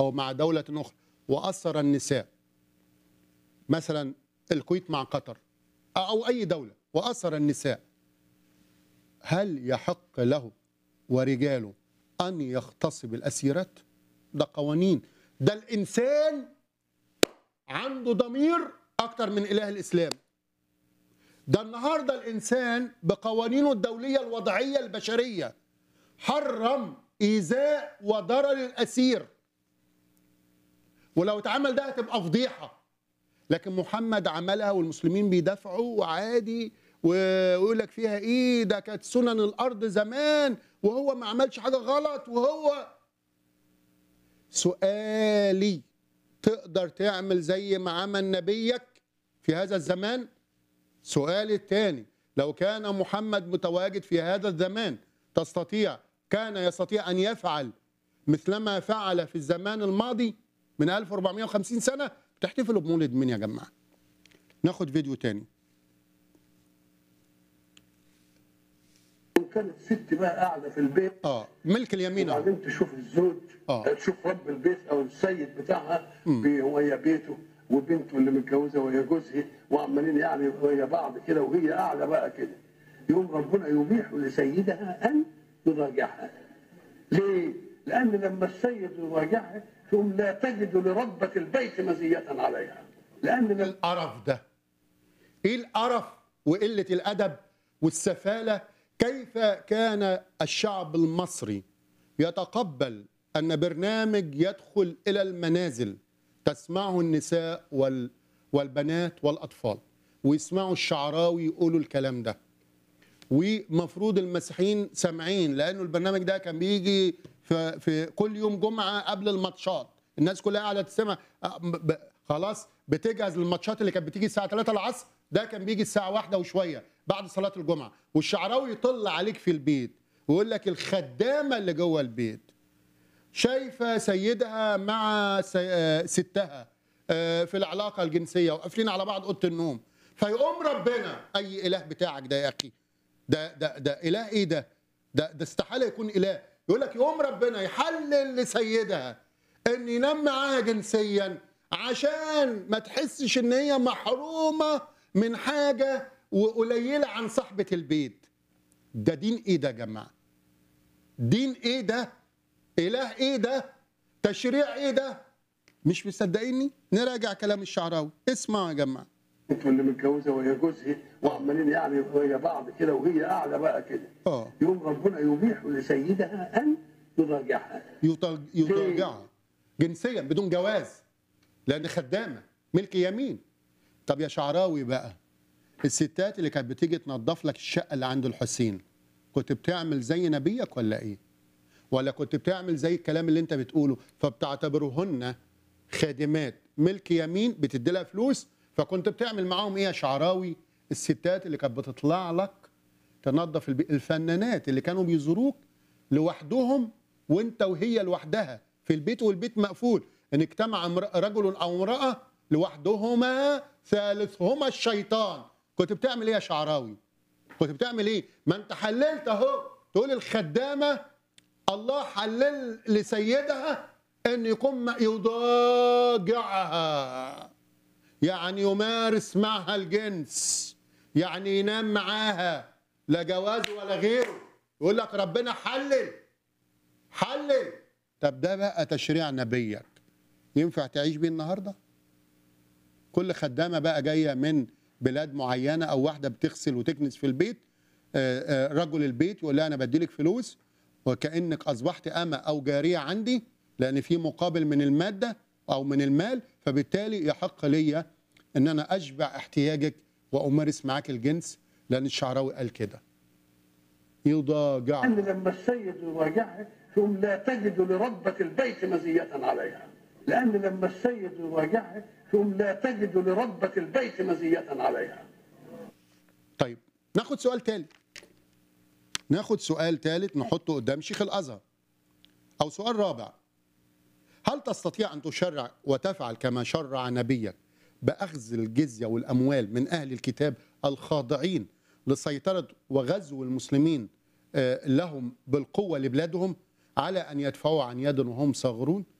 او مع دوله اخرى واثر النساء مثلا الكويت مع قطر او اي دوله واثر النساء هل يحق له ورجاله ان يغتصب الاسيرات ده قوانين ده الانسان عنده ضمير اكتر من اله الاسلام ده النهارده الانسان بقوانينه الدوليه الوضعيه البشريه حرم ايذاء وضرر الاسير ولو اتعمل ده هتبقى فضيحه لكن محمد عملها والمسلمين بيدافعوا وعادي ويقول لك فيها ايه ده كانت سنن الارض زمان وهو ما عملش حاجه غلط وهو سؤالي تقدر تعمل زي ما عمل نبيك في هذا الزمان سؤالي الثاني لو كان محمد متواجد في هذا الزمان تستطيع كان يستطيع ان يفعل مثلما فعل في الزمان الماضي من 1450 سنه بتحتفلوا بمولد مين يا جماعه ناخد فيديو تاني كانت ست بقى قاعده في البيت اه ملك اليمين اهو وبعدين تشوف الزوج آه. تشوف رب البيت او السيد بتاعها بي- وهي بيته وبنته اللي متجوزه وهي جوزها وعمالين يعني وهي بعض كده وهي قاعده بقى كده يوم ربنا يبيح لسيدها ان يضاجعها ليه؟ لان لما السيد يضاجعها ثم لا تجد لربة البيت مزية عليها لان لما القرف ده ايه القرف وقله الادب والسفاله كيف كان الشعب المصري يتقبل ان برنامج يدخل الى المنازل تسمعه النساء وال والبنات والاطفال ويسمعوا الشعراوي يقولوا الكلام ده ومفروض المسيحيين سامعين لانه البرنامج ده كان بيجي في, في كل يوم جمعه قبل الماتشات الناس كلها قاعده تسمع أه، ب- ب- خلاص بتجهز للماتشات اللي كانت بتيجي الساعه 3 العصر ده كان بيجي الساعه واحدة وشويه بعد صلاه الجمعه والشعراوي يطل عليك في البيت ويقول لك الخدامه اللي جوه البيت شايفه سيدها مع سي- آه، ستها آه، في العلاقه الجنسيه وقافلين على بعض اوضه النوم فيقوم ربنا اي اله بتاعك ده يا اخي ده ده ده اله ايه ده؟ ده ده استحاله يكون اله يقول لك يقوم ربنا يحلل لسيدها ان ينام معاها جنسيا عشان ما تحسش ان هي محرومه من حاجه وقليله عن صاحبه البيت ده دين ايه ده يا جماعه؟ دين ايه ده؟ اله ايه ده؟ تشريع ايه ده؟ مش مصدقيني؟ نراجع كلام الشعراوي اسمعوا يا جماعه بنته اللي متجوزه وهي جوزها وعمالين يعني وهي بعض كده وهي قاعده بقى كده اه يوم ربنا يبيح لسيدها ان يضاجعها يطل- يضاجعها جنسيا بدون جواز لان خدامه ملك يمين طب يا شعراوي بقى الستات اللي كانت بتيجي تنظف لك الشقه اللي عند الحسين كنت بتعمل زي نبيك ولا ايه ولا كنت بتعمل زي الكلام اللي انت بتقوله فبتعتبرهن خادمات ملك يمين بتدي لها فلوس فكنت بتعمل معاهم ايه يا شعراوي الستات اللي كانت بتطلع لك تنظف البيت الفنانات اللي كانوا بيزوروك لوحدهم وانت وهي لوحدها في البيت والبيت مقفول ان اجتمع امر- رجل او امراه لوحدهما ثالثهما الشيطان كنت بتعمل ايه يا شعراوي كنت بتعمل ايه ما انت حللت اهو تقول الخدامه الله حلل لسيدها ان يكون يضاجعها يعني يمارس معها الجنس يعني ينام معاها لا جواز ولا غيره يقول لك ربنا حلل حلل طب ده بقى تشريع نبيك ينفع تعيش بيه النهارده كل خدامه بقى جايه من بلاد معينه او واحده بتغسل وتكنس في البيت آه، آه، رجل البيت يقول لها انا بديلك فلوس وكانك اصبحت امه او جاريه عندي لان في مقابل من الماده او من المال فبالتالي يحق لي ان انا اشبع احتياجك وامارس معاك الجنس لان الشعراوي قال كده يضاجع ان لما السيد يضاجعها ثم لا تجد لربة البيت مزية عليها لان لما السيد يضاجعها ثم لا تجد لربة البيت مزية عليها طيب ناخد سؤال تالت ناخد سؤال تالت نحطه قدام شيخ الازهر او سؤال رابع هل تستطيع ان تشرع وتفعل كما شرع نبيك باخذ الجزيه والاموال من اهل الكتاب الخاضعين لسيطره وغزو المسلمين آه، لهم بالقوه لبلادهم على ان يدفعوا عن يد وهم صاغرون